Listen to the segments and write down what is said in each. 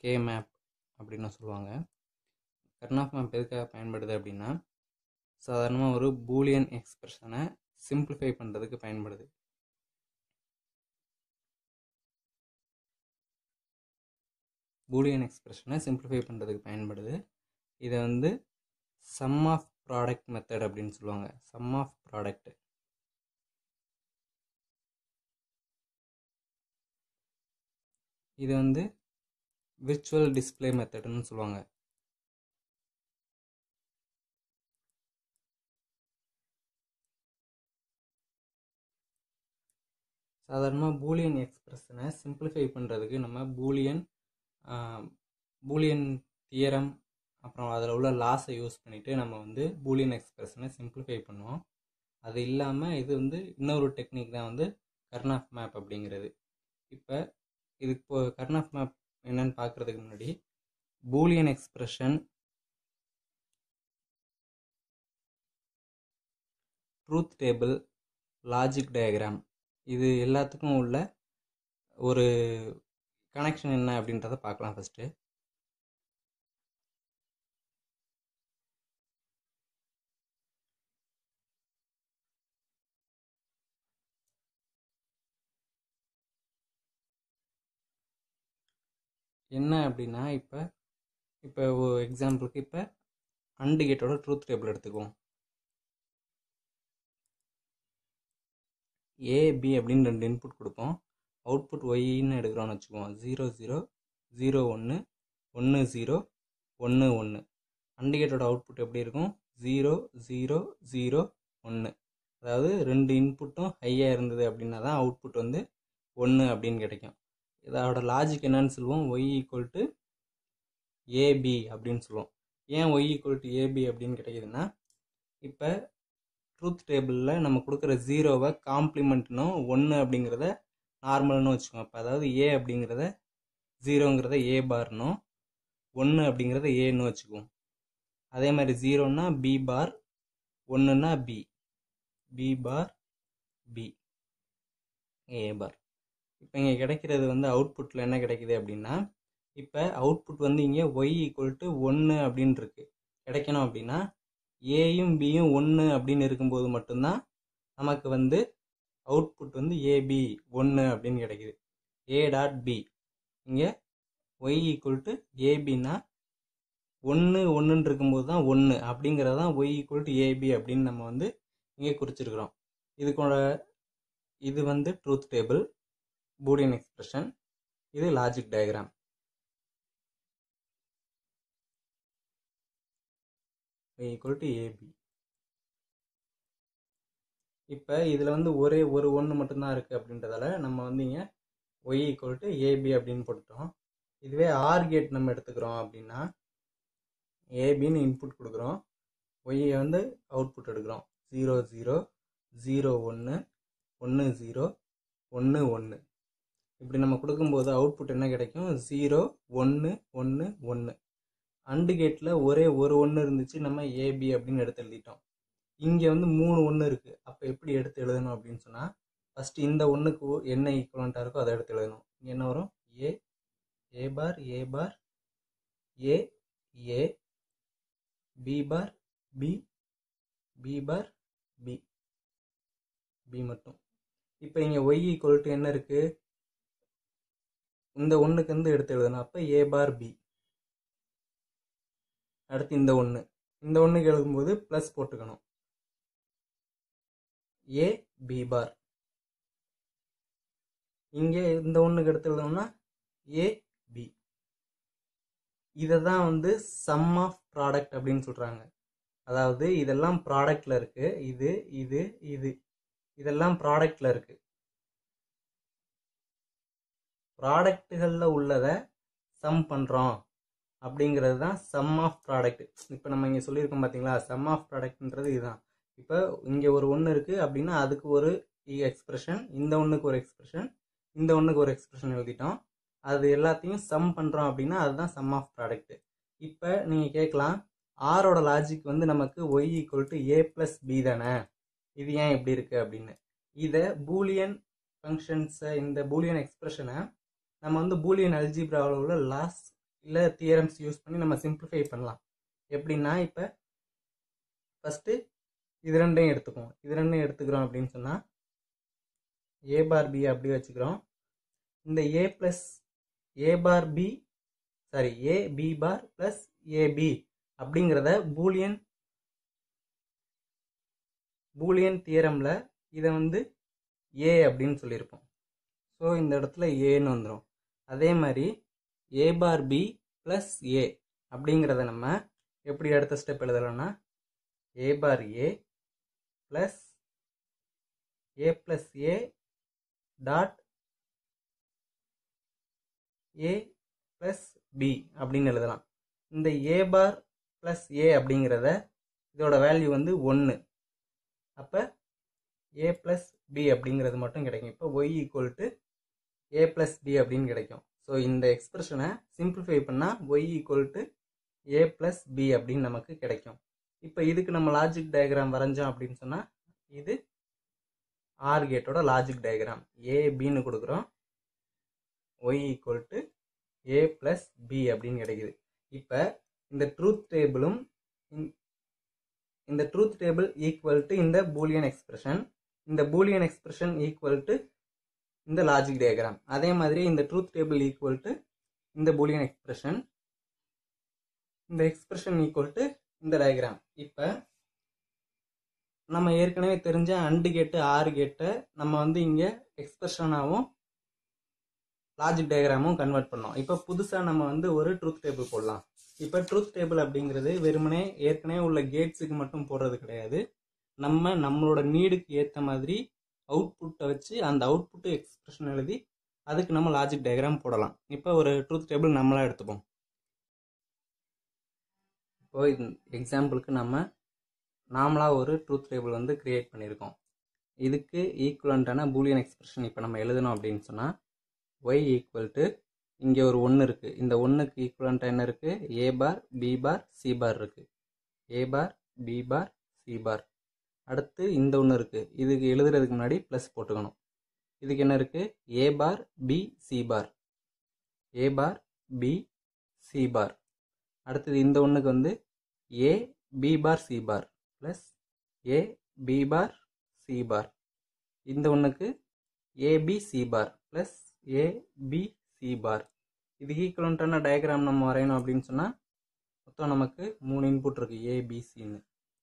K map அப்படின்னு சொல்லுவாங்க கர்னாஃப் map எதுக்காக பயன்படுது அப்படின்னா சாதாரணமாக ஒரு பூலியன் எக்ஸ்பிரஷனை சிம்பிளிஃபை பண்ணுறதுக்கு பயன்படுது பூலியன் எக்ஸ்பிரஷனை சிம்பிளிஃபை பண்ணுறதுக்கு பயன்படுது இதை வந்து சம் ஆஃப் ப்ராடக்ட் மெத்தட் அப்படின்னு சொல்லுவாங்க சம் ஆஃப் ப்ராடக்ட் இது வந்து விர்ச்சுவல் டிஸ்பிளே மெத்தட்னு சொல்லுவாங்க சாதாரணமாக பூலியன் எக்ஸ்பிரஷனை சிம்பிளிஃபை பண்ணுறதுக்கு நம்ம பூலியன் பூலியன் தியரம் அப்புறம் அதில் உள்ள லாஸை யூஸ் பண்ணிவிட்டு நம்ம வந்து பூலியன் எக்ஸ்பிரஷனை சிம்பிளிஃபை பண்ணுவோம் அது இல்லாமல் இது வந்து இன்னொரு டெக்னிக் தான் வந்து கர்னாஃப் மேப் அப்படிங்கிறது இப்போ இது இப்போ கர்னாஃப் மேப் என்னன்னு பார்க்குறதுக்கு முன்னாடி Boolean expression truth table logic diagram இது எல்லாத்துக்கும் உள்ள ஒரு கனெக்ஷன் என்ன அப்படின்றத பார்க்கலாம் ஃபஸ்ட்டு என்ன அப்படின்னா இப்போ இப்போ எக்ஸாம்பிளுக்கு இப்போ அண்டு கேட்டோட ட்ரூத் டேபிள் எடுத்துக்குவோம் ஏ பி அப்படின்னு ரெண்டு இன்புட் கொடுப்போம் அவுட்புட் ஒய்ன்னு எடுக்கிறோன்னு வச்சுக்குவோம் ஜீரோ ஜீரோ ஜீரோ ஒன்று ஒன்று ஜீரோ ஒன்று ஒன்று அண்டிகேட்டோட அவுட்புட் எப்படி இருக்கும் ஜீரோ ஜீரோ ஜீரோ ஒன்று அதாவது ரெண்டு இன்புட்டும் ஹையாக இருந்தது அப்படின்னா தான் அவுட்புட் வந்து ஒன்று அப்படின்னு கிடைக்கும் இதோட லாஜிக் என்னன்னு சொல்லுவோம் ஒய் ஈக்குவல் டு ஏபி அப்படின்னு சொல்லுவோம் ஏன் ஒய் ஈக்குவல் டு ஏபி அப்படின்னு கிடைக்குதுன்னா இப்போ ட்ரூத் டேபிளில் நம்ம கொடுக்குற ஜீரோவை காம்ப்ளிமெண்ட்னும் ஒன்று அப்படிங்கிறத நார்மல்னு வச்சுக்கோங்க அப்போ அதாவது ஏ அப்படிங்கிறத ஜீரோங்கிறத ஏ பார்னும் ஒன்று அப்படிங்கிறத ஏன்னு வச்சுக்குவோம் அதே மாதிரி ஜீரோன்னா பி பார் ஒன்றுனா B B bar B A bar இப்போ இங்கே கிடைக்கிறது வந்து அவுட்புட்டில் என்ன கிடைக்குது அப்படின்னா இப்போ அவுட்புட் வந்து இங்கே ஒய் ஈக்குவல் டு ஒன்று அப்படின்னு இருக்கு கிடைக்கணும் அப்படின்னா ஏயும் பியும் ஒன்று அப்படின்னு இருக்கும்போது மட்டும்தான் நமக்கு வந்து அவுட்புட் வந்து ஏபி ஒன்று அப்படின்னு கிடைக்குது ஏ டாட் பி இங்கே ஒய் ஈக்குவல் டு ஏபின்னா ஒன்று ஒன்றுன்னு இருக்கும்போது தான் ஒன்று அப்படிங்கிறது தான் ஒய் ஈக்குவல் டு ஏபி அப்படின்னு நம்ம வந்து இங்கே குறிச்சிருக்கிறோம் இதுக்கோட இது வந்து ட்ரூத் டேபிள் பூலியன் எக்ஸ்பிரஷன் இது logic diagram equal to AB இப்போ இதில் வந்து ஒரே ஒரு ஒன்று மட்டும்தான் இருக்குது அப்படின்றதால நம்ம வந்து இங்கே ஒய் ஈக்குவல் டு ஏபி அப்படின்னு போட்டுட்டோம் இதுவே ஆர் கேட் நம்ம எடுத்துக்கிறோம் அப்படின்னா ஏபின்னு இன்புட் கொடுக்குறோம் ஒய்யை வந்து அவுட்புட் எடுக்கிறோம் ஜீரோ ஜீரோ ஜீரோ ஒன்று ஒன்று ஜீரோ ஒன்று ஒன்று இப்படி நம்ம கொடுக்கும்போது அவுட்புட் என்ன கிடைக்கும் ஜீரோ ஒன்று ஒன்று ஒன்று அண்டு கேட்டில் ஒரே ஒரு ஒன்று இருந்துச்சு நம்ம ஏபி அப்படின்னு எடுத்து எழுதிட்டோம் இங்கே வந்து மூணு ஒன்று இருக்குது அப்போ எப்படி எடுத்து எழுதணும் அப்படின்னு சொன்னால் ஃபஸ்ட்டு இந்த ஒன்றுக்கு என்ன ஈக்குவலண்ட்டாக இருக்கோ அதை எடுத்து எழுதணும் இங்கே என்ன வரும் A A bar A bar A A B bar B B bar B B மட்டும் இப்போ இங்கே ஒய் ஈக்குவல் டு என்ன இருக்குது இந்த ஒன்றுக்கு வந்து எடுத்து எழுதணும் அப்போ ஏ பார் பி அடுத்து இந்த ஒன்று இந்த ஒன்றுக்கு எழுதும்போது ப்ளஸ் போட்டுக்கணும் ஏ பி பார் இங்கே இந்த ஒன்றுக்கு எடுத்து எழுதணும்னா ஏ பி இதை தான் வந்து சம் ஆஃப் ப்ராடக்ட் அப்படின்னு சொல்கிறாங்க அதாவது இதெல்லாம் ப்ராடக்டில் இருக்குது இது இது இது இதெல்லாம் ப்ராடக்டில் இருக்குது ப்ராடக்ட்டுகளில் உள்ளதை சம் பண்ணுறோம் அப்படிங்கிறது தான் சம் ஆஃப் ப்ராடக்ட் இப்போ நம்ம இங்கே சொல்லியிருக்கோம் பார்த்தீங்களா சம் ஆஃப் ப்ராடக்ட்ன்றது இதுதான் இப்போ இங்கே ஒரு ஒன்று இருக்குது அப்படின்னா அதுக்கு ஒரு எக்ஸ்பிரஷன் இந்த ஒன்றுக்கு ஒரு எக்ஸ்பிரஷன் இந்த ஒன்றுக்கு ஒரு எக்ஸ்பிரஷன் எழுதிட்டோம் அது எல்லாத்தையும் சம் பண்ணுறோம் அப்படின்னா அதுதான் சம் ஆஃப் ப்ராடக்ட் இப்போ நீங்கள் கேட்கலாம் ஆரோட லாஜிக் வந்து நமக்கு Y equal to A plus B தானே இது ஏன் இப்படி இருக்குது அப்படின்னு இதை பூலியன் ஃபங்க்ஷன்ஸை இந்த பூலியன் எக்ஸ்பிரஷனை நம்ம வந்து பூலியன் அல்ஜிப்ராவில் உள்ள லாஸ் இல்லை தியரம்ஸ் யூஸ் பண்ணி நம்ம சிம்பிளிஃபை பண்ணலாம் எப்படின்னா இப்போ ஃபஸ்ட்டு இது ரெண்டையும் எடுத்துக்குவோம் இது ரெண்டையும் எடுத்துக்கிறோம் அப்படின்னு சொன்னால் ஏ பார் பி அப்படி வச்சுக்கிறோம் இந்த A plus A bar B sorry A B bar plus AB அப்படிங்கிறத பூலியன் பூலியன் தியரமில் இதை வந்து ஏ அப்படின்னு சொல்லியிருப்போம் ஸோ இந்த இடத்துல ஏன்னு வந்துடும் அதே மாதிரி ஏ பார் பி ப்ளஸ் ஏ அப்படிங்கிறத நம்ம எப்படி அடுத்த ஸ்டெப் எழுதலாம்னா A bar A plus A plus A dot A plus B அப்படின்னு எழுதலாம் இந்த ஏ பார் ப்ளஸ் ஏ அப்படிங்கிறத இதோட வேல்யூ வந்து ஒன்று அப்போ ஏ ப்ளஸ் பி அப்படிங்கிறது மட்டும் கிடைக்கும் இப்போ Y equal to A plus B அப்படின்னு கிடைக்கும் ஸோ இந்த எக்ஸ்பிரஷனை சிம்பிளிஃபை பண்ணால் Y equal to A plus B அப்படின்னு நமக்கு கிடைக்கும் இப்போ இதுக்கு நம்ம லாஜிக் டயக்ராம் வரைஞ்சோம் அப்படின்னு சொன்னால் இது ஆர் கேட்டோட லாஜிக் டயக்ராம் ஏ பின்னு கொடுக்குறோம் Y equal to A plus B அப்படின்னு கிடைக்குது இப்போ இந்த ட்ரூத் டேபிளும் இந்த ட்ரூத் டேபிள் ஈக்குவல் டு இந்த பூலியன் எக்ஸ்பிரஷன் இந்த பூலியன் எக்ஸ்பிரஷன் ஈக்குவல் டு இந்த லாஜிக் டயக்ராம் அதே மாதிரி இந்த ட்ரூத் டேபிள் ஈக்குவல் டு இந்த பூலியன் எக்ஸ்பிரஷன் இந்த எக்ஸ்பிரஷன் ஈக்குவல் டு இந்த டயக்ராம் இப்போ நம்ம ஏற்கனவே தெரிஞ்ச அண்டு கேட்டு ஆறு கேட்டை நம்ம வந்து இங்கே எக்ஸ்பிரஷனாகவும் லாஜிக் டயக்ராமும் கன்வெர்ட் பண்ணோம் இப்போ புதுசாக நம்ம வந்து ஒரு ட்ரூத் டேபிள் போடலாம் இப்போ ட்ரூத் டேபிள் அப்படிங்கிறது வெறுமனே ஏற்கனவே உள்ள கேட்ஸுக்கு மட்டும் போடுறது கிடையாது நம்ம நம்மளோட நீடுக்கு ஏற்ற மாதிரி அவுட்புட்டை வச்சு அந்த அவுட்புட்டு எக்ஸ்பிரஷன் எழுதி அதுக்கு நம்ம லாஜிக் டயக்ராம் போடலாம் இப்போ ஒரு ட்ரூத் டேபிள் நம்மளாக எடுத்துப்போம் இப்போ எக்ஸாம்பிளுக்கு நம்ம நாமளாக ஒரு ட்ரூத் டேபிள் வந்து கிரியேட் பண்ணியிருக்கோம் இதுக்கு ஈக்குவலண்ட்டான பூலியன் எக்ஸ்பிரஷன் இப்போ நம்ம எழுதணும் அப்படின்னு சொன்னால் ஒய் ஈக்குவல் டு இங்கே ஒரு ஒன்று இருக்குது இந்த ஒன்றுக்கு ஈக்குவலண்ட்டாக என்ன இருக்குது A bar B bar C பார் இருக்குது A bar B bar C பார் அடுத்து இந்த ஒன்று இருக்குது இதுக்கு எழுதுறதுக்கு முன்னாடி ப்ளஸ் போட்டுக்கணும் இதுக்கு என்ன இருக்குது A bar B C bar A bar B C bar அடுத்தது இந்த ஒன்றுக்கு வந்து A B bar C bar plus A B bar C bar இந்த ஒன்றுக்கு AB C bar plus AB C bar இது ஈக்குவலண்ட்டான டயக்ராம் நம்ம வரையணும் அப்படின்னு சொன்னால் மொத்தம் நமக்கு மூணு இன்புட் இருக்குது ஏபிசின்னு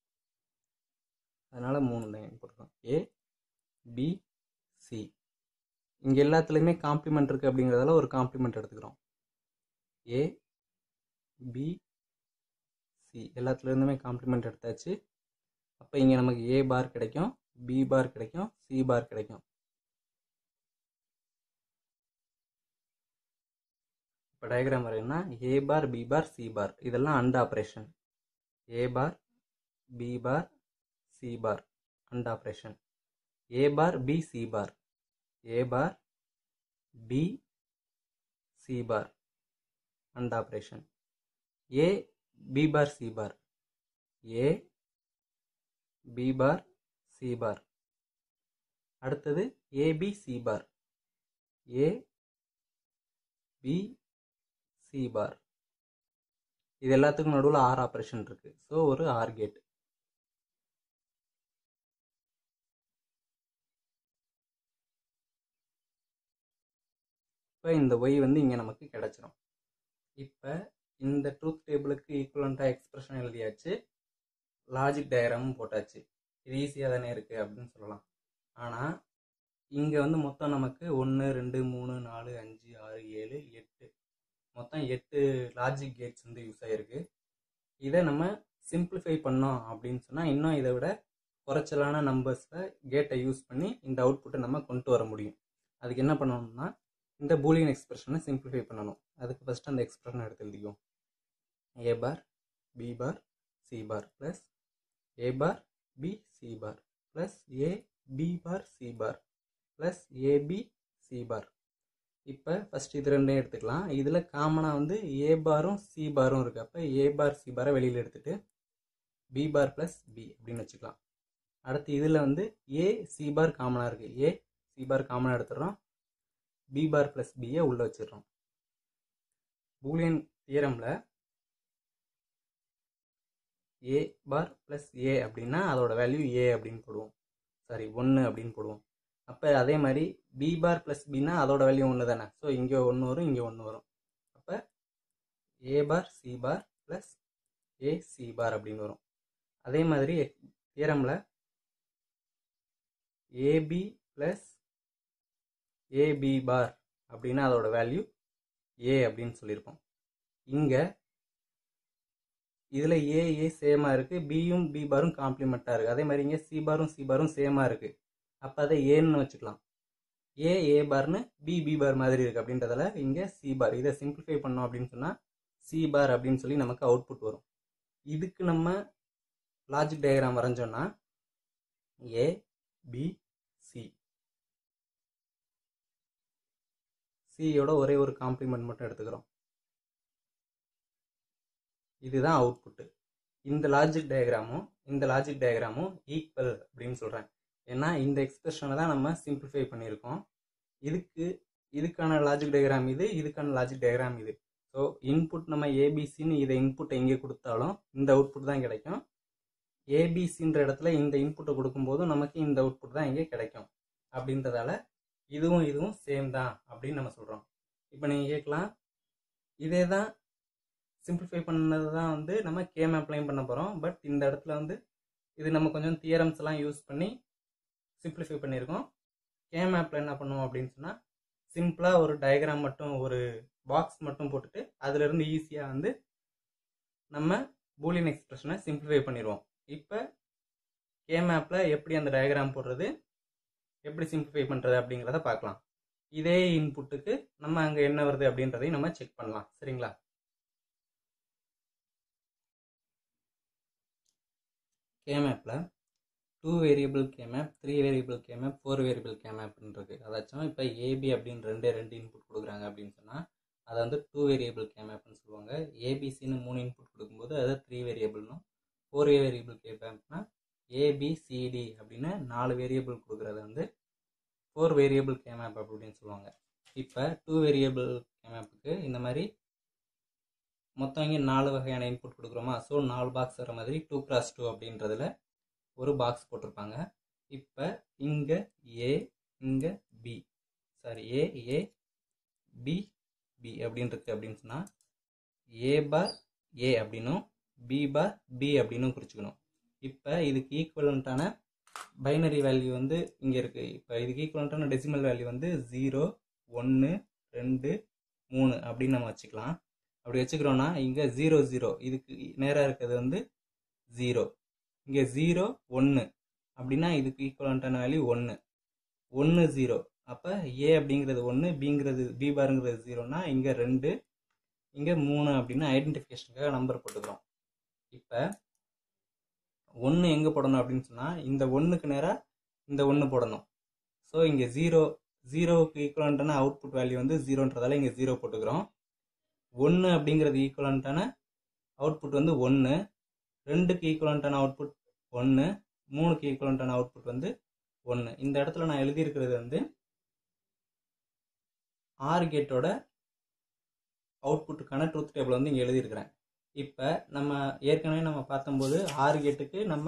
அதனால் மூணு தான் இன்புட் இருக்கும் ஏ பி சி இங்கே எல்லாத்துலேயுமே காம்ப்ளிமெண்ட் இருக்குது அப்படிங்கிறதால ஒரு காம்ப்ளிமெண்ட் எடுத்துக்கிறோம் ஏ பி சி எல்லாத்துலேருந்துமே காம்ப்ளிமெண்ட் எடுத்தாச்சு அப்போ இங்கே நமக்கு ஏ பார் கிடைக்கும் பி பார் கிடைக்கும் சி பார் கிடைக்கும் இப்போ டயக்ராம் வரையணும்னா A bar B bar C bar இதெல்லாம் AND operation A bar B bar C bar AND operation A bar B C bar A bar B C bar AND operation A B bar C bar A B bar C bar அடுத்தது AB C bar A B C bar இது எல்லாத்துக்கும் நடுவில் OR operation இருக்கு so ஒரு OR gate இப்போ இந்த Y வந்து இங்கே நமக்கு கிடைச்சிரும் இப்போ இந்த ட்ரூத் டேபிளுக்கு ஈக்குவலண்ட்டாக எக்ஸ்பிரஷன் எழுதியாச்சு லாஜிக் டயக்ராமும் போட்டாச்சு இது ஈஸியாக தானே இருக்குது அப்படின்னு சொல்லலாம் ஆனால் இங்கே வந்து மொத்தம் நமக்கு ஒன்று ரெண்டு மூணு நாலு அஞ்சு ஆறு ஏழு எட்டு மொத்தம் எட்டு லாஜிக் கேட்ஸ் வந்து யூஸ் ஆகிருக்கு இதை நம்ம சிம்பிளிஃபை பண்ணோம் அப்படின்னு சொன்னால் இன்னும் இதை விட குறைச்சலான நம்பர்ஸில் கேட்டை யூஸ் பண்ணி இந்த அவுட்புட்டை நம்ம கொண்டு வர முடியும் அதுக்கு என்ன பண்ணணும்னா இந்த பூலியன் எக்ஸ்பிரஷனை சிம்பிளிஃபை பண்ணணும் அதுக்கு ஃபஸ்ட்டு அந்த எக்ஸ்பிரஷனை எடுத்து எழுதிக்கும் A bar B bar C bar plus A bar B C bar plus A B bar C bar plus AB C bar இப்போ ஃபஸ்ட் இது ரெண்டையும் எடுத்துக்கலாம் இதில் காமனாக வந்து ஏ பாரும் சி பாரும் இருக்குது அப்போ ஏ பார் சி பாரை வெளியில் எடுத்துகிட்டு பி பார் ப்ளஸ் பி அப்படின்னு வச்சுக்கலாம் அடுத்து இதில் வந்து ஏ சி பார் காமனாக இருக்குது ஏ சி பார் காமனாக எடுத்துடுறோம் பி பார் ப்ளஸ் பியை உள்ளே வச்சிடுறோம் பூலியன் தியரமில் ஏ பார் ப்ளஸ் ஏ அப்படின்னா அதோட வேல்யூ ஏ அப்படின்னு போடுவோம் சாரி ஒன்று அப்படின்னு போடுவோம் அப்போ அதே மாதிரி பி பார் ப்ளஸ் பின்னா அதோட வேல்யூ ஒன்று தானே ஸோ இங்கே ஒன்று வரும் இங்கே ஒன்று வரும் அப்போ A bar C bar plus A C bar அப்படின்னு வரும் அதே மாதிரி தியரமில் ஏபி ப்ளஸ் ஏபி பார் அப்படின்னா அதோட வேல்யூ ஏ அப்படின்னு சொல்லியிருக்கோம் இங்கே இதில் ஏ ஏ சேமாக இருக்குது பியும் பி பாரும் காம்ப்ளிமெண்ட்டாக இருக்குது அதே மாதிரி இங்கே சி பாரும் சி பாரும் சேமாக இருக்குது அப்போ அதை ஏன்னு வச்சுக்கலாம் ஏ ஏ பார்னு பி பி பார் மாதிரி இருக்குது அப்படின்றதால இங்கே சி பார் இதை சிம்பிளிஃபை பண்ணோம் அப்படின்னு சொன்னால் சி பார் அப்படின்னு சொல்லி நமக்கு அவுட்புட் வரும் இதுக்கு நம்ம லாஜிக் டயக்ராம் வரைஞ்சோன்னா ஏ பி சி சியோட ஒரே ஒரு காம்ப்ளிமெண்ட் மட்டும் எடுத்துக்கிறோம் இதுதான் அவுட்புட்டு இந்த லாஜிக் டயக்ராமும் இந்த லாஜிக் டயக்ராமும் ஈக்குவல் அப்படின்னு சொல்கிறேன் ஏன்னா இந்த எக்ஸ்பிரஷனை தான் நம்ம சிம்பிளிஃபை பண்ணியிருக்கோம் இதுக்கு இதுக்கான லாஜிக் டயக்ராம் இது இதுக்கான லாஜிக் டயக்ராம் இது ஸோ இன்புட் நம்ம ஏபிசின்னு இதை இன்புட்டை எங்கே கொடுத்தாலும் இந்த அவுட்புட் தான் கிடைக்கும் ஏபிசின்ற இடத்துல இந்த இன்புட்டை கொடுக்கும்போதும் நமக்கு இந்த அவுட்புட் தான் இங்கே கிடைக்கும் அப்படின்றதால இதுவும் இதுவும் சேம் தான் அப்படின்னு நம்ம சொல்கிறோம் இப்போ நீங்கள் கேட்கலாம் இதே தான் சிம்பிளிஃபை பண்ணது தான் வந்து நம்ம கேம் அப்ளைம் பண்ண போகிறோம் பட் இந்த இடத்துல வந்து இது நம்ம கொஞ்சம் தியரம்ஸ் எல்லாம் யூஸ் பண்ணி சிம்பிளிஃபை பண்ணியிருக்கோம் கேம் ஆப்பில் என்ன பண்ணுவோம் அப்படின்னு சொன்னால் சிம்பிளாக ஒரு டயக்ராம் மட்டும் ஒரு பாக்ஸ் மட்டும் போட்டுட்டு அதுலேருந்து ஈஸியாக வந்து நம்ம பூலியன் எக்ஸ்பிரஷனை சிம்பிளிஃபை பண்ணிடுவோம் இப்போ கேம் ஆப்பில் எப்படி அந்த டயக்ராம் போடுறது எப்படி சிம்பிளிஃபை பண்ணுறது அப்படிங்கிறத பார்க்கலாம் இதே இன்புட்டுக்கு நம்ம அங்கே என்ன வருது அப்படின்றதையும் நம்ம செக் பண்ணலாம் சரிங்களா கேமேப்பில் two variable K map three variable K map four variable கேமேப்னு இருக்குது அதாச்சும் இப்போ ஏபி அப்படின்னு ரெண்டே ரெண்டு இன்புட் கொடுக்குறாங்க அப்படின்னு சொன்னால் அதை வந்து டூ வேரியபிள் கேமேப்னு சொல்லுவாங்க ஏபிசின்னு மூணு இன்புட் கொடுக்கும்போது அதை த்ரீ வேரியபிள்னும் ஃபோர் வேரியபிள் கேமேப்னா ஏபிசிடி அப்படின்னு நாலு வேரியபிள் கொடுக்குறத வந்து ஃபோர் வேரியபிள் கேமேப் அப்படின்னு சொல்லுவாங்க இப்போ டூ வேரியபிள் கேமேப்புக்கு இந்த மாதிரி மொத்தம் இங்கே நாலு வகையான இன்புட் கொடுக்குறோமா ஸோ நாலு பாக்ஸ் வர மாதிரி டூ கிராஸ் டூ அப்படின்றதுல ஒரு பாக்ஸ் போட்டிருப்பாங்க இப்போ இங்கே ஏ இங்கே B sorry A A B B அப்படின்னு இருக்கு அப்படின்னு சொன்னால் ஏ பார் ஏ அப்படின்னும் பி பார் பி அப்படின்னும் குறிச்சுக்கணும் இப்போ இதுக்கு ஈக்குவலண்ட்டான பைனரி வேல்யூ வந்து இங்கே இருக்குது இப்போ இதுக்கு ஈக்குவலண்ட்டான டெசிமல் வேல்யூ வந்து ஜீரோ ஒன்று ரெண்டு மூணு அப்படின்னு நம்ம வச்சுக்கலாம் அப்படி வச்சுக்கிறோன்னா இங்கே ஜீரோ ஜீரோ இதுக்கு நேராக இருக்கிறது வந்து ஜீரோ இங்கே ஜீரோ ஒன்று அப்படின்னா இதுக்கு ஈக்குவலண்ட்டான வேல்யூ ஒன்று ஒன்று ஜீரோ அப்போ ஏ அப்படிங்கிறது ஒன்று பிங்கிறது பி பாருங்கிறது ஜீரோனா இங்கே ரெண்டு இங்கே மூணு அப்படின்னு ஐடென்டிஃபிகேஷனுக்காக நம்பர் போட்டுக்கிறோம் இப்போ ஒன்று எங்கே போடணும் அப்படின்னு சொன்னால் இந்த ஒன்றுக்கு நேராக இந்த ஒன்று போடணும் ஸோ இங்கே ஜீரோ ஜீரோவுக்கு ஈக்குவலண்ட்டான அவுட்புட் வேல்யூ வந்து ஜீரோன்றதால இங்கே ஜீரோ போட்டுக்கிறோம் ஒன்று அப்படிங்கிறது ஈக்குவலண்ட்டான அவுட்புட் வந்து ஒன்று ரெண்டுக்கு ஈக்குவலண்ட்டான அவுட்புட் ஒன்று மூணுக்கு ஈக்குவலண்ட்டான அவுட்புட் வந்து ஒன்று இந்த இடத்துல நான் எழுதியிருக்கிறது வந்து ஆர் கேட்டோட அவுட்புட்டுக்கான ட்ரூத் டேபிள் வந்து இங்கே எழுதியிருக்கிறேன் இப்போ நம்ம ஏற்கனவே நம்ம பார்த்தம்போது ஆர் கேட்டுக்கு நம்ம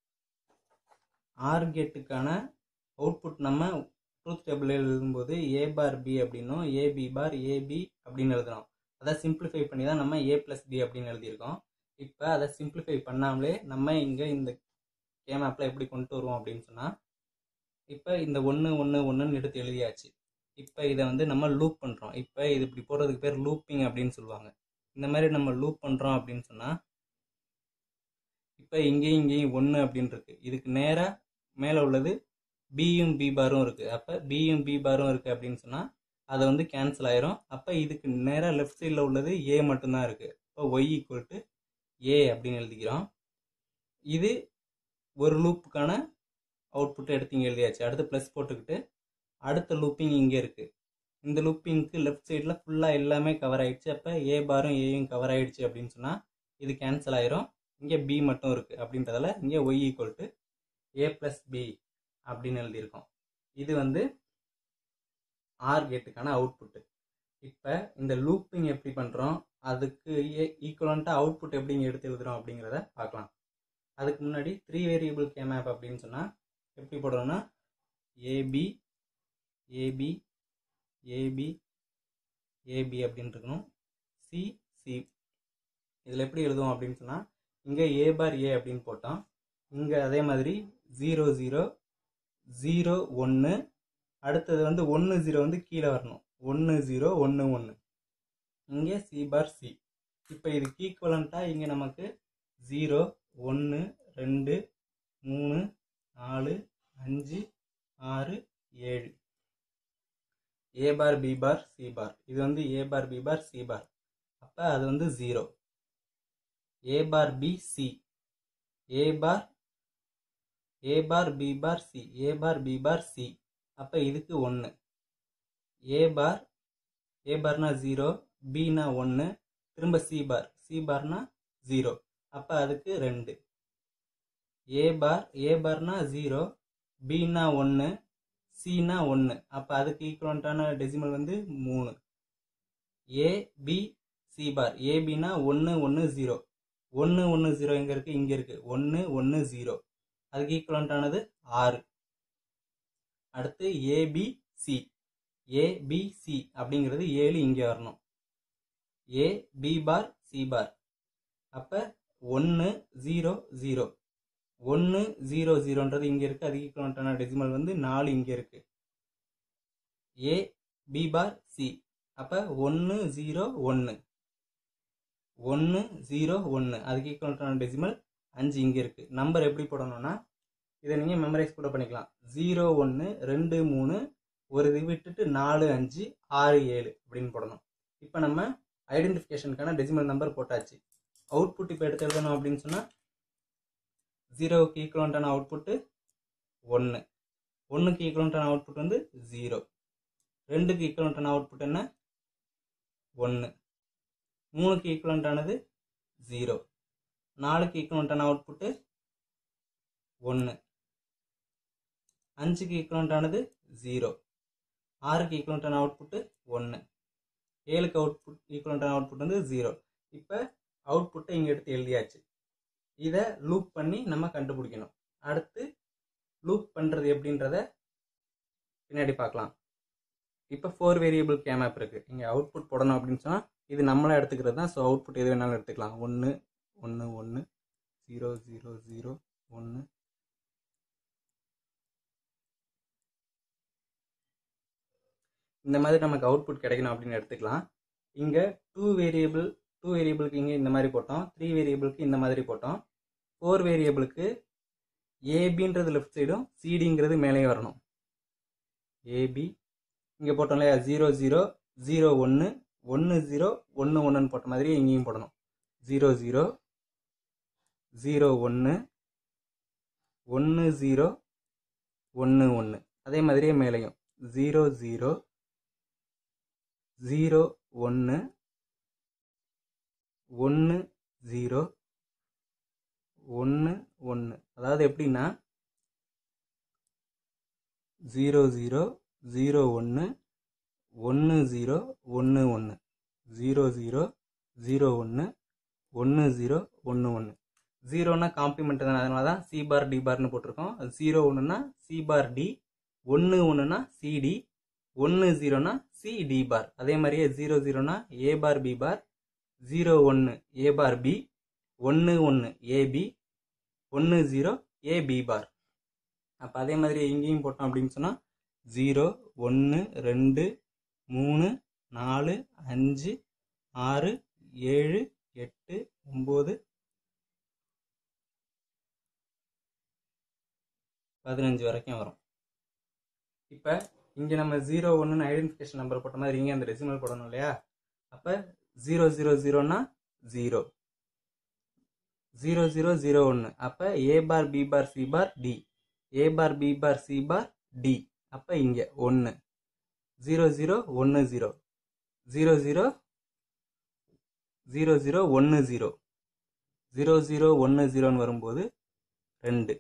ஆர் கேட்டுக்கான அவுட்புட் நம்ம ட்ரூத் டேபிள் எழுதும்போது ஏ பார் பி அப்படின்னும் ஏபி பார் ஏபி அப்படின்னு எழுதுறோம் அதை சிம்பிளிஃபை பண்ணி தான் நம்ம ஏ ப்ளஸ் பி அப்படின்னு எழுதியிருக்கோம் இப்போ அதை சிம்பிளிஃபை பண்ணாமலே நம்ம இங்கே இந்த கேம் ஆப்பில் எப்படி கொண்டு வருவோம் அப்படின்னு சொன்னால் இப்போ இந்த ஒன்று ஒன்று ஒன்றுன்னு எடுத்து எழுதியாச்சு இப்போ இதை வந்து நம்ம லூப் பண்ணுறோம் இப்போ இது இப்படி போடுறதுக்கு பேர் லூப்பிங் அப்படின்னு சொல்லுவாங்க இந்த மாதிரி நம்ம லூப் பண்ணுறோம் அப்படின்னு சொன்னால் இப்போ இங்கேயும் இங்கேயும் ஒன்று அப்படின்னு இருக்கு இதுக்கு நேராக மேலே உள்ளது பியும் பி பாரும் இருக்குது அப்போ பியும் பி பாரும் இருக்குது அப்படின்னு சொன்னால் அதை வந்து கேன்சல் ஆயிரும் அப்போ இதுக்கு நேராக லெஃப்ட் சைடில் உள்ளது ஏ மட்டும்தான் இருக்குது இப்போ ஒய் ஈக்குவல் டு ஏ அப்படின்னு எழுதிக்கிறோம் இது ஒரு லூப்புக்கான அவுட்புட்டை எடுத்து இங்கே எழுதியாச்சு அடுத்து ப்ளஸ் போட்டுக்கிட்டு அடுத்த லூப்பிங் இங்கே இருக்குது இந்த லூப்பிங்க்கு லெஃப்ட் சைடில் ஃபுல்லாக எல்லாமே கவர் ஆயிடுச்சு அப்போ ஏ பாரும் ஏயும் கவர் ஆயிடுச்சு அப்படின்னு சொன்னால் இது கேன்சல் ஆயிரும் இங்கே பி மட்டும் இருக்குது அப்படின்றதால இங்கே Y equal to A plus B அப்படின்னு எழுதியிருக்கோம் இது வந்து ஆர் கேட்டுக்கான அவுட்புட்டு இப்போ இந்த லூப்பிங் எப்படி பண்ணுறோம் அதுக்கு ஈக்குவலண்ட்டாக அவுட்புட் எப்படிங்க எடுத்து எழுதுறோம் அப்படிங்கிறத பார்க்கலாம் அதுக்கு முன்னாடி த்ரீ வேரியபிள் கே மேப் அப்படின்னு சொன்னால் எப்படி போடுறோம்னா ஏபி ஏபி ஏபி ஏபி அப்படின்னு இருக்கணும் சி சி இதில் எப்படி எழுதுவோம் அப்படின்னு சொன்னால் இங்கே ஏ பார் ஏ அப்படின்னு போட்டோம் இங்கே அதே மாதிரி ஜீரோ ஜீரோ ஜீரோ ஒன்று அடுத்தது வந்து ஒன்று ஜீரோ வந்து கீழே வரணும் ஒன்று ஜீரோ ஒன்று ஒன்று இங்கே சி பார் சி இப்போ இதுக்கு ஈக்குவலண்ட்டாக இங்கே நமக்கு ஜீரோ ஒன்று ரெண்டு மூணு நாலு அஞ்சு ஆறு ஏழு ஏ bar B bar C bar இது வந்து ஏ bar B bar C bar அப்போ அது வந்து zero A bar B C A bar A bar B bar C A bar B bar C அப்போ இதுக்கு ஒன்று ஏ பார் ஏ பார்னா ஜீரோ பினா ஒன்று திரும்ப சி பார் சி பார்னா ஜீரோ அப்போ அதுக்கு ரெண்டு ஏ பார் ஏ பார்னா ஜீரோ பினா ஒன்று சினா ஒன்று அப்போ அதுக்கு ஈக்குவலண்ட்டான டெசிமல் வந்து மூணு ஏ பி சி பார் ஏபினா ஒன்று ஒன்று ஜீரோ ஒன்று ஒன்று ஜீரோ எங்கே இருக்குது இங்கே இருக்குது ஒன்று ஒன்று ஜீரோ அதுக்கு ஈக்குவலண்ட்டானது ஆறு அடுத்து ஏபிசி ஏபிசி அப்படிங்கிறது ஏழு இங்கே வரணும் ஏ பி பார் சி பார் அப்போ ஒன்று ஜீரோ ஜீரோ ஒன்று ஜீரோ ஜீரோன்றது இங்கே இருக்குது அதுக்கு ஈக்குவலண்ட்டான டெசிமல் வந்து நாலு இங்கே இருக்குது ஏ பி பார் சி அப்போ ஒன்று ஜீரோ ஒன்று ஒன்று ஜீரோ ஒன்று அதுக்கு ஈக்குவலண்ட்டான டெசிமல் அஞ்சு இங்கே இருக்குது நம்பர் எப்படி போடணும்னா இதை நீங்கள் மெமரைஸ் கூட பண்ணிக்கலாம் ஜீரோ ஒன்று ரெண்டு மூணு ஒரு இது விட்டுட்டு நாலு அஞ்சு ஆறு ஏழு அப்படின்னு போடணும் இப்போ நம்ம ஐடென்டிஃபிகேஷனுக்கான டெசிமல் நம்பர் போட்டாச்சு அவுட்புட் இப்போ எடுத்து எழுதணும் அப்படின்னு சொன்னால் ஜீரோவுக்கு ஈக்குவலண்ட்டான அவுட்புட்டு ஒன்று ஒன்றுக்கு ஈக்குவலண்ட்டான அவுட்புட் வந்து ஜீரோ ரெண்டுக்கு ஈக்குவலண்ட்டான அவுட்புட் என்ன ஒன்று மூணுக்கு ஈக்குவலண்ட்டானது ஜீரோ நாலுக்கு ஈக்குவலண்ட்டான அவுட்புட்டு ஒன்று அஞ்சுக்கு ஈக்குவலண்ட்டானது ஜீரோ ஆறுக்கு ஈக்குவலண்ட்டான அவுட்புட்டு ஒன்று ஏழுக்கு அவுட்புட் ஈக்குவலண்ட்டான அவுட்புட் வந்து ஜீரோ இப்போ அவுட்புட்டை இங்கே எடுத்து எழுதியாச்சு இதை லூப் பண்ணி நம்ம கண்டுபிடிக்கணும் அடுத்து லூப் பண்ணுறது எப்படின்றத பின்னாடி பார்க்கலாம் இப்போ ஃபோர் வேரியபிள் கேமப் இருக்குது இங்கே அவுட்புட் போடணும் அப்படின்னு சொன்னால் இது நம்மளாக எடுத்துக்கிறது தான் ஸோ அவுட்புட் எது வேணாலும் எடுத்துக்கலாம் ஒன்று ஒன்று ஒன்று ஜீரோ ஜீரோ ஜீரோ ஒன்று இந்த மாதிரி நமக்கு அவுட்புட் கிடைக்கணும் அப்படின்னு எடுத்துக்கலாம் இங்கே டூ வேரியபிள் டூ வேரியபிளுக்கு இங்கே இந்த மாதிரி போட்டோம் த்ரீ வேரியபிளுக்கு இந்த மாதிரி போட்டோம் ஃபோர் வேரியபிளுக்கு ஏபின்றது லெஃப்ட் சைடும் சிடிங்கிறது மேலேயும் வரணும் ஏபி இங்கே போட்டோம் இல்லையா ஜீரோ ஜீரோ ஜீரோ ஒன்று ஒன்று ஜீரோ ஒன்று ஒன்றுன்னு போட்ட மாதிரி இங்கேயும் போடணும் ஜீரோ ஜீரோ ஜீரோ ஒன்று ஒன்று ஜீரோ ஒன்று ஒன்று அதே மாதிரியே மேலேயும் ஜீரோ ஜீரோ ஜீரோ ஒன்று ஒன்று ஜீரோ ஒன்று ஒன்று அதாவது எப்படின்னா ஜீரோ ஜீரோ ஜீரோ ஒன்று ஒன்று ஜீரோ ஒன்று ஒன்று ஜீரோ ஜீரோ ஜீரோ ஒன்று ஒன்று ஜீரோ ஒன்று ஒன்று ஜீரோனா காம்ப்ளிமெண்ட் தானே அதனால தான் சி பார் டி பார்னு போட்டிருக்கோம் ஜீரோ ஒன்றுனா சி பார் டி ஒன்று ஒன்றுனா சிடி ஒன்று ஜீரோனா சி டி பார் அதே மாதிரியே ஜீரோ ஜீரோனா A bar B bar zero ஒன்று ஏ பார் பி ஒன்று ஒன்று ஏபி ஒன்று ஜீரோ ஏ பி பார் அப்போ அதே மாதிரி இங்கேயும் போட்டோம் அப்படின்னு சொன்னால் ஜீரோ ஒன்று ரெண்டு மூணு நாலு அஞ்சு ஆறு ஏழு எட்டு ஒம்பது பதினஞ்சு வரைக்கும் வரும் இப்போ இங்கே நம்ம ஜீரோ ஒன்றுன்னு ஐடென்டிஃபிகேஷன் நம்பர் போட்ட மாதிரி இங்கே அந்த டெசிமல் போடணும் இல்லையா அப்போ ஜீரோ ஜீரோ ஜீரோனா ஜீரோ ஜீரோ ஜீரோ ஜீரோ ஒன்று அப்போ A bar B bar C bar D A bar B bar C bar D அப்போ இங்கே ஒன்று ஜீரோ ஜீரோ ஒன்று zero zero zero zero zero ஒன்று ஜீரோ ஜீரோ ஜீரோ ஒன்று ஜீரோன்னு வரும்போது ரெண்டு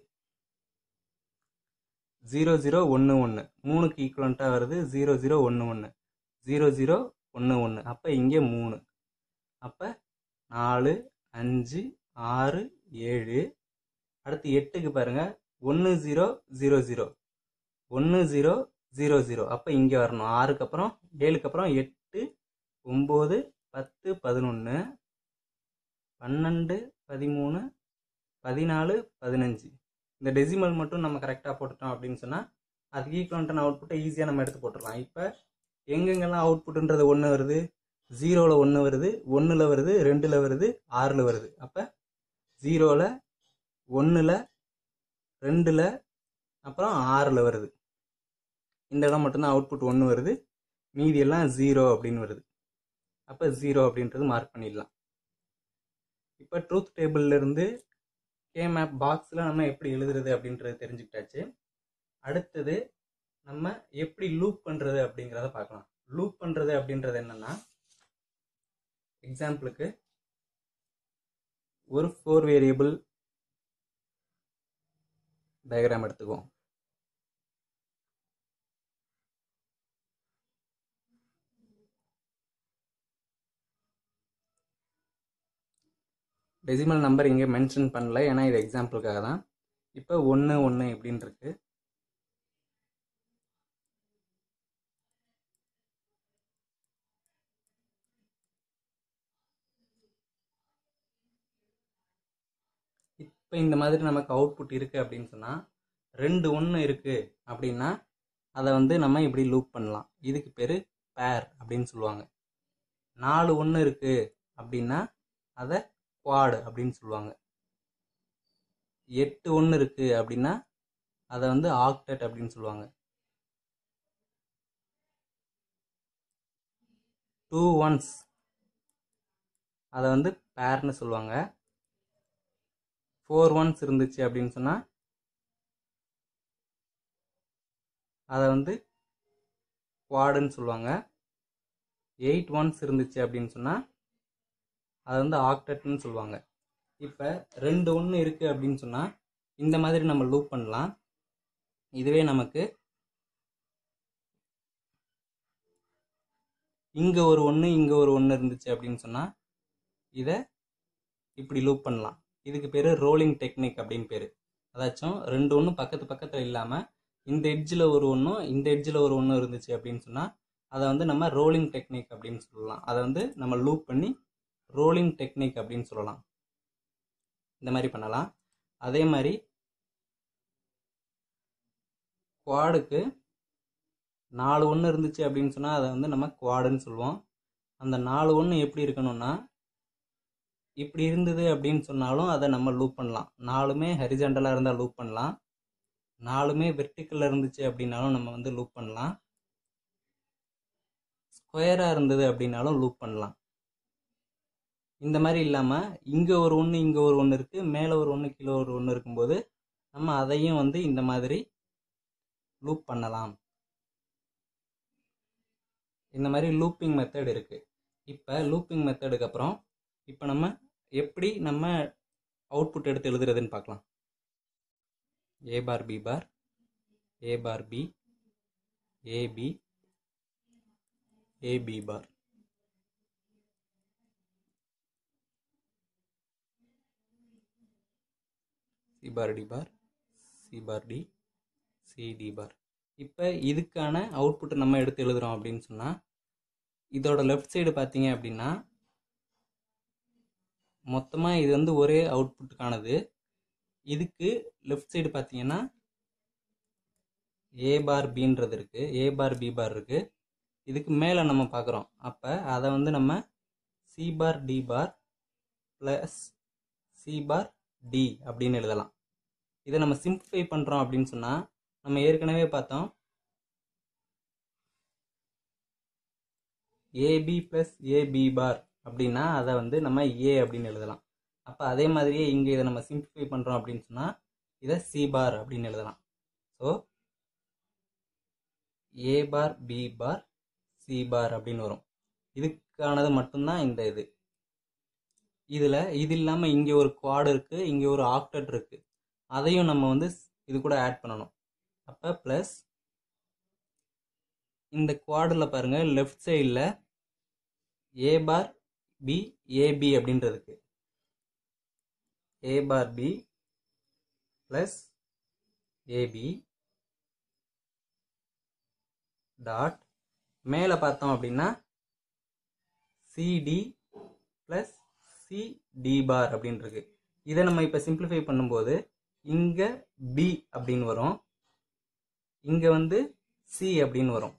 ஜீரோ ஜீரோ ஒன்று ஒன்று மூணுக்கு ஈக்குவலண்ட்டாக வருது ஜீரோ ஜீரோ ஒன்று ஒன்று ஜீரோ ஜீரோ ஒன்று ஒன்று அப்போ இங்கே மூணு அப்போ நாலு அஞ்சு ஆறு ஏழு அடுத்து எட்டுக்கு பாருங்கள் ஒன்று ஜீரோ ஜீரோ ஜீரோ ஒன்று ஜீரோ ஜீரோ ஜீரோ அப்போ இங்கே வரணும் ஆறுக்கு அப்புறம் ஏழுக்கு அப்புறம் எட்டு ஒம்பது பத்து பதினொன்று பன்னெண்டு பதிமூணு பதினாலு பதினஞ்சு இந்த டெசிமல் மட்டும் நம்ம கரெக்டாக போட்டுட்டோம் அப்படின்னு சொன்னால் அதுக்கு ஈக்குவலண்ட்டான அவுட்புட்டை ஈஸியாக நம்ம எடுத்து போட்டுடலாம் இப்போ எங்கெங்கெல்லாம் அவுட்புட்டுன்றது ஒன்று வருது ஜீரோவில் ஒன்று வருது ஒன்றில் வருது ரெண்டில் வருது ஆறில் வருது அப்போ ஜீரோவில் ஒன்றில் ரெண்டில் அப்புறம் ஆறில் வருது இந்த இடம் மட்டும்தான் அவுட்புட் ஒன்று வருது மீதி எல்லாம் ஜீரோ அப்படின்னு வருது அப்போ ஜீரோ அப்படின்றது மார்க் பண்ணிடலாம் இப்போ ட்ரூத் டேபிள்லேருந்து கே மேப் பாக்ஸில் நம்ம எப்படி எழுதுறது அப்படின்றது தெரிஞ்சுக்கிட்டாச்சு அடுத்தது நம்ம எப்படி லூப் பண்ணுறது அப்படிங்கிறத பார்க்கலாம் லூப் பண்ணுறது அப்படின்றது என்னென்னா எக்ஸாம்பிளுக்கு ஒரு ஃபோர் வேரியபிள் டயக்ராம் எடுத்துக்குவோம் டெசிமல் நம்பர் இங்கே மென்ஷன் பண்ணல ஏன்னா இது எக்ஸாம்பிளுக்காக தான் இப்போ ஒன்று ஒன்று இப்படின்னு இருக்கு இப்போ இந்த மாதிரி நமக்கு அவுட்புட் இருக்குது அப்படின்னு சொன்னால் ரெண்டு ஒன்று இருக்குது அப்படின்னா அதை வந்து நம்ம இப்படி லூப் பண்ணலாம் இதுக்கு பேர் பேர் அப்படின்னு சொல்லுவாங்க நாலு ஒன்று இருக்குது அப்படின்னா அதை குவாடு அப்படின்னு சொல்லுவாங்க எட்டு ஒன்று இருக்குது அப்படின்னா அதை வந்து ஆக்டட் அப்படின்னு சொல்லுவாங்க டூ ஒன்ஸ் அதை வந்து பேர்னு சொல்லுவாங்க ஃபோர் ஒன்ஸ் இருந்துச்சு அப்படின்னு சொன்னால் அதை வந்து குவாடுன்னு சொல்லுவாங்க எயிட் ஒன்ஸ் இருந்துச்சு அப்படின்னு சொன்னால் அதை வந்து ஆக்டட்னு சொல்லுவாங்க இப்போ ரெண்டு ஒன்று இருக்குது அப்படின்னு சொன்னால் இந்த மாதிரி நம்ம லூப் பண்ணலாம் இதுவே நமக்கு இங்கே ஒரு ஒன்று இங்கே ஒரு ஒன்று இருந்துச்சு அப்படின்னு சொன்னால் இதை இப்படி லூப் பண்ணலாம் இதுக்கு பேர் ரோலிங் டெக்னிக் அப்படின்னு பேர் அதாச்சும் ரெண்டு ஒன்று பக்கத்து பக்கத்தில் இல்லாமல் இந்த எட்ஜில் ஒரு ஒன்றும் இந்த எட்ஜில் ஒரு ஒன்றும் இருந்துச்சு அப்படின்னு சொன்னால் அதை வந்து நம்ம ரோலிங் டெக்னிக் அப்படின்னு சொல்லலாம் அதை வந்து நம்ம லூப் பண்ணி ரோலிங் டெக்னிக் அப்படின்னு சொல்லலாம் இந்த மாதிரி பண்ணலாம் அதே மாதிரி குவாடுக்கு நாலு ஒன்று இருந்துச்சு அப்படின்னு சொன்னால் அதை வந்து நம்ம குவாடுன்னு சொல்லுவோம் அந்த நாலு ஒன்று எப்படி இருக்கணும்னா இப்படி இருந்தது அப்படின்னு சொன்னாலும் அதை நம்ம லூப் பண்ணலாம் நாலுமே ஹரிஜெண்டலாக இருந்தால் லூப் பண்ணலாம் நாலுமே வெர்டிக்கலில் இருந்துச்சு அப்படின்னாலும் நம்ம வந்து லூப் பண்ணலாம் ஸ்கொயராக இருந்தது அப்படின்னாலும் லூப் பண்ணலாம் இந்த மாதிரி இல்லாமல் இங்கே ஒரு ஒன்று இங்கே ஒரு ஒன்று இருக்குது மேலே ஒரு ஒன்று கீழே ஒரு ஒன்று இருக்கும்போது நம்ம அதையும் வந்து இந்த மாதிரி லூப் பண்ணலாம் இந்த மாதிரி லூப்பிங் மெத்தட் இருக்குது இப்போ லூப்பிங் மெத்தடுக்கு அப்புறம் இப்போ நம்ம எப்படி நம்ம அவுட்புட் எடுத்து எழுதுறதுன்னு பார்க்கலாம் A bar B bar A bar B AB AB bar C bar D bar C bar D C D bar இப்போ இதுக்கான அவுட்புட்டை நம்ம எடுத்து எழுதுகிறோம் அப்படின்னு சொன்னால் இதோட லெஃப்ட் சைடு பார்த்தீங்க அப்படின்னா மொத்தமாக இது வந்து ஒரே அவுட்புட்டுக்கானது இதுக்கு லெஃப்ட் சைடு பார்த்தீங்கன்னா ஏ பார் பின்றது இருக்குது ஏ பார் பி பார் இருக்குது இதுக்கு மேலே நம்ம பார்க்குறோம் அப்போ அதை வந்து நம்ம C bar D bar plus C bar D அப்படின்னு எழுதலாம் இதை நம்ம சிம்பிளிஃபை பண்ணுறோம் அப்படின்னு சொன்னால் நம்ம ஏற்கனவே பார்த்தோம் ஏபி ப்ளஸ் ஏபி பார் அப்படின்னா அதை வந்து நம்ம ஏ அப்படின்னு எழுதலாம் அப்போ அதே மாதிரியே இங்கே இதை நம்ம சிம்பிளிஃபை பண்ணுறோம் அப்படின்னு சொன்னால் இதை சி பார் அப்படின்னு எழுதலாம் so A bar B bar C bar அப்படின்னு வரும் இதுக்கானது மட்டும்தான் இந்த இது இதில் இது இல்லாமல் இங்கே ஒரு குவாடு இருக்குது இங்கே ஒரு ஆக்டட் இருக்குது அதையும் நம்ம வந்து இது கூட ஆட் பண்ணணும் அப்போ ப்ளஸ் இந்த குவாடில் பாருங்கள் லெஃப்ட் சைடில் ஏ பார் பி ஏபி அப்படின்றதுக்கு A bar B plus AB dot மேலே பார்த்தோம் அப்படின்னா சிடி ப்ளஸ் சிடி பார் அப்படின்னு இருக்கு இதை நம்ம இப்போ சிம்பிளிஃபை பண்ணும்போது இங்கே பி அப்படின்னு வரும் இங்கே வந்து சி அப்படின்னு வரும்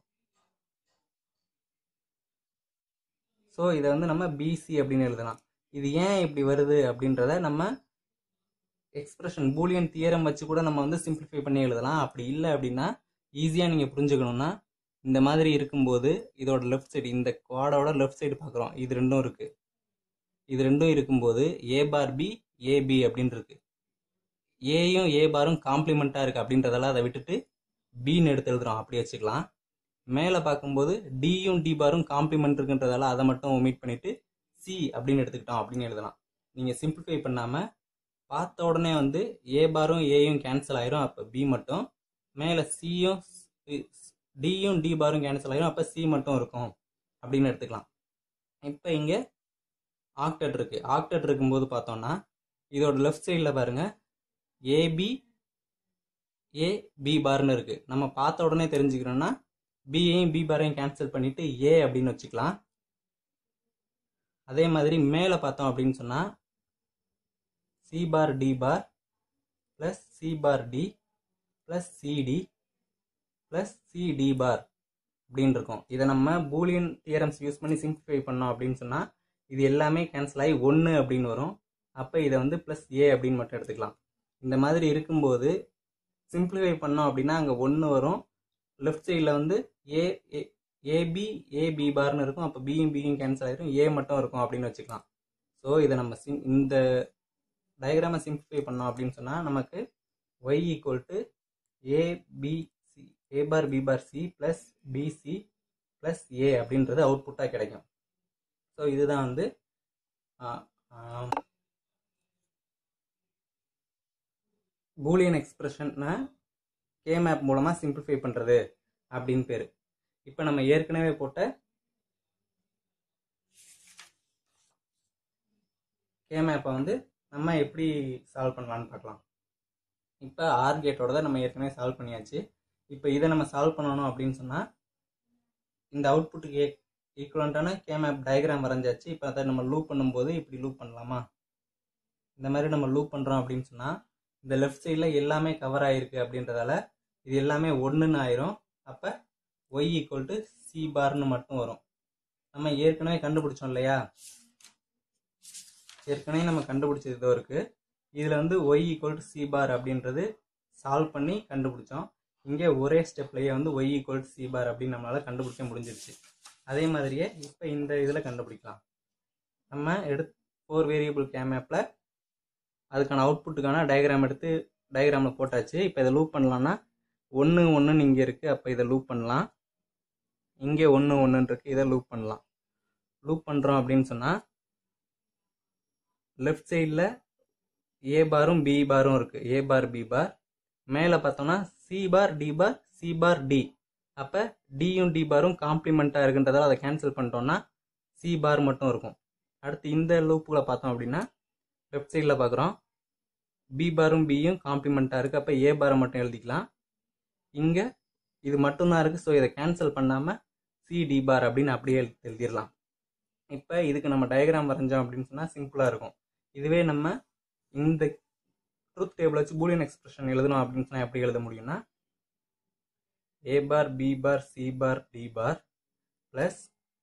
ஸோ இதை வந்து நம்ம பிசி அப்படின்னு எழுதலாம் இது ஏன் இப்படி வருது அப்படின்றத நம்ம எக்ஸ்பிரஷன் பூலியன் தியரம் வச்சு கூட நம்ம வந்து சிம்பிளிஃபை பண்ணி எழுதலாம் அப்படி இல்லை அப்படின்னா ஈஸியாக நீங்கள் புரிஞ்சுக்கணும்னா இந்த மாதிரி இருக்கும்போது இதோட லெஃப்ட் சைடு இந்த குவாடோட லெஃப்ட் சைடு பார்க்குறோம் இது ரெண்டும் இருக்குது இது ரெண்டும் இருக்கும்போது ஏ பார் பி ஏபி அப்படின்னு இருக்கு ஏயும் ஏ பாரும் காம்ப்ளிமெண்ட்டாக இருக்குது அப்படின்றதெல்லாம் அதை விட்டுட்டு பின்னு எடுத்து எழுதுறோம் அப்படி வச்சுக்கலாம் மேலே பார்க்கும்போது டியும் டி பாரும் காம்ப்ளிமெண்ட் இருக்குன்றதால அதை மட்டும் ஒமிட் பண்ணிவிட்டு சி அப்படின்னு எடுத்துக்கிட்டோம் அப்படின்னு எழுதலாம் நீங்கள் சிம்பிளிஃபை பண்ணாமல் பார்த்த உடனே வந்து ஏ பாரும் ஏயும் கேன்சல் ஆயிரும் அப்போ பி மட்டும் மேலே சியும் டியும் டி பாரும் கேன்சல் ஆயிரும் அப்போ சி மட்டும் இருக்கும் அப்படின்னு எடுத்துக்கலாம் இப்போ இங்கே ஆக்டட் இருக்கு ஆக்டட் இருக்கும்போது பார்த்தோம்னா இதோட லெஃப்ட் சைடில் பாருங்க ஏபி ஏ பி பார்னு இருக்கு நம்ம பார்த்த உடனே தெரிஞ்சுக்கிறோம்னா பியையும் பி பாரையும் கேன்சல் பண்ணிட்டு ஏ அப்படின்னு வச்சுக்கலாம் அதே மாதிரி மேலே பார்த்தோம் அப்படின்னு சொன்னால் C bar D bar plus C bar D plus CD plus CD bar அப்படின்னு இருக்கும் இதை நம்ம பூலியன் தியரம்ஸ் யூஸ் பண்ணி சிம்பிளிஃபை பண்ணோம் அப்படின்னு சொன்னால் இது எல்லாமே கேன்சல் ஆகி ஒன்று அப்படின்னு வரும் அப்போ இதை வந்து ப்ளஸ் ஏ அப்படின்னு மட்டும் எடுத்துக்கலாம் இந்த மாதிரி இருக்கும்போது சிம்பிளிஃபை பண்ணோம் அப்படின்னா அங்கே ஒன்று வரும் லெஃப்ட் சைடில் வந்து ஏ ஏபி ஏபி பார்னு இருக்கும் அப்போ பியும் பியும் கேன்சல் ஆகிரும் ஏ மட்டும் இருக்கும் அப்படின்னு வச்சுக்கலாம் ஸோ இதை நம்ம சிம் இந்த டயக்ராமை சிம்பிளிஃபை பண்ணோம் அப்படின்னு சொன்னால் நமக்கு Y equal to ABC A bar B bar C plus BC plus A அப்படின்றது அவுட்புட்டாக கிடைக்கும் ஸோ இதுதான் வந்து பூலியன் எக்ஸ்பிரஷனை கே மேப் மூலமாக சிம்பிளிஃபை பண்ணுறது அப்படின்னு பேர் இப்போ நம்ம ஏற்கனவே போட்ட கே மேப்பை வந்து நம்ம எப்படி சால்வ் பண்ணலான்னு பார்க்கலாம் இப்போ ஆர் கேட்டோட தான் நம்ம ஏற்கனவே சால்வ் பண்ணியாச்சு இப்போ இதை நம்ம சால்வ் பண்ணணும் அப்படின்னு சொன்னால் இந்த அவுட்புட்டுக்கு ஈக்குவலண்ட்டான கே மேப் டயக்ராம் வரைஞ்சாச்சு இப்போ அதை நம்ம லூப் பண்ணும்போது இப்படி லூப் பண்ணலாமா இந்த மாதிரி நம்ம லூப் பண்ணுறோம் அப்படின்னு சொன்னால் இந்த லெஃப்ட் சைடில் எல்லாமே கவர் ஆகிருக்கு அப்படின்றதால இது எல்லாமே ஒன்றுன்னு ஆயிரும் அப்போ ஒய் ஈக்குவல் டு சி பார்னு மட்டும் வரும் நம்ம ஏற்கனவே கண்டுபிடிச்சோம் இல்லையா ஏற்கனவே நம்ம கண்டுபிடிச்சது இதோ இருக்குது இதில் வந்து Y equal to C bar அப்படின்றது சால்வ் பண்ணி கண்டுபிடிச்சோம் இங்கே ஒரே ஸ்டெப்லேயே வந்து Y equal to C bar அப்படின்னு நம்மளால் கண்டுபிடிக்க முடிஞ்சிருச்சு அதே மாதிரியே இப்போ இந்த இதில் கண்டுபிடிக்கலாம் நம்ம எடுத்து ஃபோர் வேரியபிள் கேமேப்பில் அதுக்கான அவுட்புட்டுக்கான டயக்ராம் எடுத்து டயக்ராமில் போட்டாச்சு இப்போ இதை லூப் பண்ணலான்னா ஒன்று ஒன்றுன்னு இங்கே இருக்குது அப்போ இதை லூப் பண்ணலாம் இங்கே ஒன்று ஒன்றுன்னு இருக்குது இதை லூப் பண்ணலாம் லூப் பண்ணுறோம் அப்படின்னு சொன்னால் லெஃப்ட் சைடில் ஏ பாரும் பி பாரும் இருக்குது ஏ பார் பி பார் மேலே பார்த்தோம்னா C bar D bar C bar D அப்போ டியும் டி பாரும் காம்ப்ளிமெண்ட்டாக இருக்குன்றதால அதை கேன்சல் பண்ணிட்டோம்னா சி பார் மட்டும் இருக்கும் அடுத்து இந்த லூப்பில் பார்த்தோம் அப்படின்னா லெஃப்ட் சைடில் பார்க்குறோம் பி பாரும் பியும் காம்ப்ளிமெண்ட்டாக இருக்குது அப்போ ஏ பாரை மட்டும் எழுதிக்கலாம் இங்கே இது மட்டும்தான் இருக்குது ஸோ இதை கேன்சல் பண்ணாமல் சி டி பார் அப்படின்னு அப்படியே எழு- எழுதிடலாம் இப்போ இதுக்கு நம்ம டயக்ராம் வரைஞ்சோம் அப்படின்னு சொன்னால் சிம்பிளாக இருக்கும் இதுவே நம்ம இந்த ட்ரூத் டேபிள் வச்சு பூலியன் எக்ஸ்பிரஷன் எழுதணும் அப்படின்னு சொன்னால் எப்படி எழுத முடியும்னா A bar B bar C bar D bar plus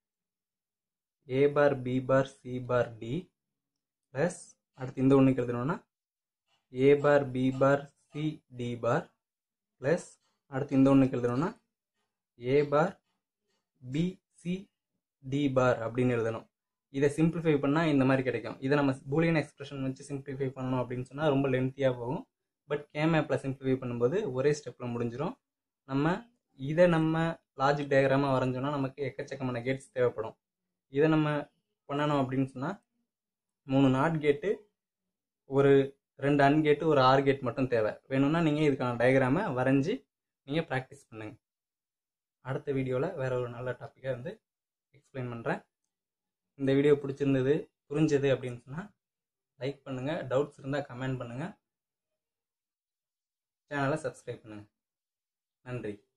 A bar B bar C bar D plus அடுத்து இந்த ஒன்றுக்கு எழுதணும்னா A bar B bar C D bar plus அடுத்து இந்த ஒன்றுக்கு எழுதணும்னா A bar B C D bar அப்படின்னு எழுதணும் இதை சிம்பிளிஃபை பண்ணால் இந்த மாதிரி கிடைக்கும் இதை நம்ம பூலியன் எக்ஸ்பிரஷன் வச்சு சிம்பிளிஃபை பண்ணணும் அப்படின்னு சொன்னால் ரொம்ப லென்த்தியாக போகும் பட் கேமேப்பில் சிம்பிளிஃபை பண்ணும்போது ஒரே ஸ்டெப்பில் முடிஞ்சிடும் நம்ம இதை நம்ம லாஜிக் டயக்ராமாக வரைஞ்சோம்னா நமக்கு எக்கச்சக்கமான கேட்ஸ் தேவைப்படும் இதை நம்ம பண்ணணும் அப்படின்னு சொன்னால் மூணு நாட் கேட்டு ஒரு ரெண்டு அன் கேட்டு ஒரு ஆர் கேட் மட்டும் தேவை வேணும்னா நீங்கள் இதுக்கான டயக்ராமை வரைஞ்சி நீங்கள் ப்ராக்டிஸ் பண்ணுங்கள் அடுத்த வீடியோவில் வேற ஒரு நல்ல டாப்பிக்கை வந்து எக்ஸ்பிளைன் பண்ணுறேன் இந்த வீடியோ பிடிச்சிருந்தது புரிஞ்சது அப்படின்னு சொன்னால் லைக் பண்ணுங்கள் டவுட்ஸ் இருந்தால் கமெண்ட் பண்ணுங்கள் சேனலை சப்ஸ்கிரைப் பண்ணுங்கள் நன்றி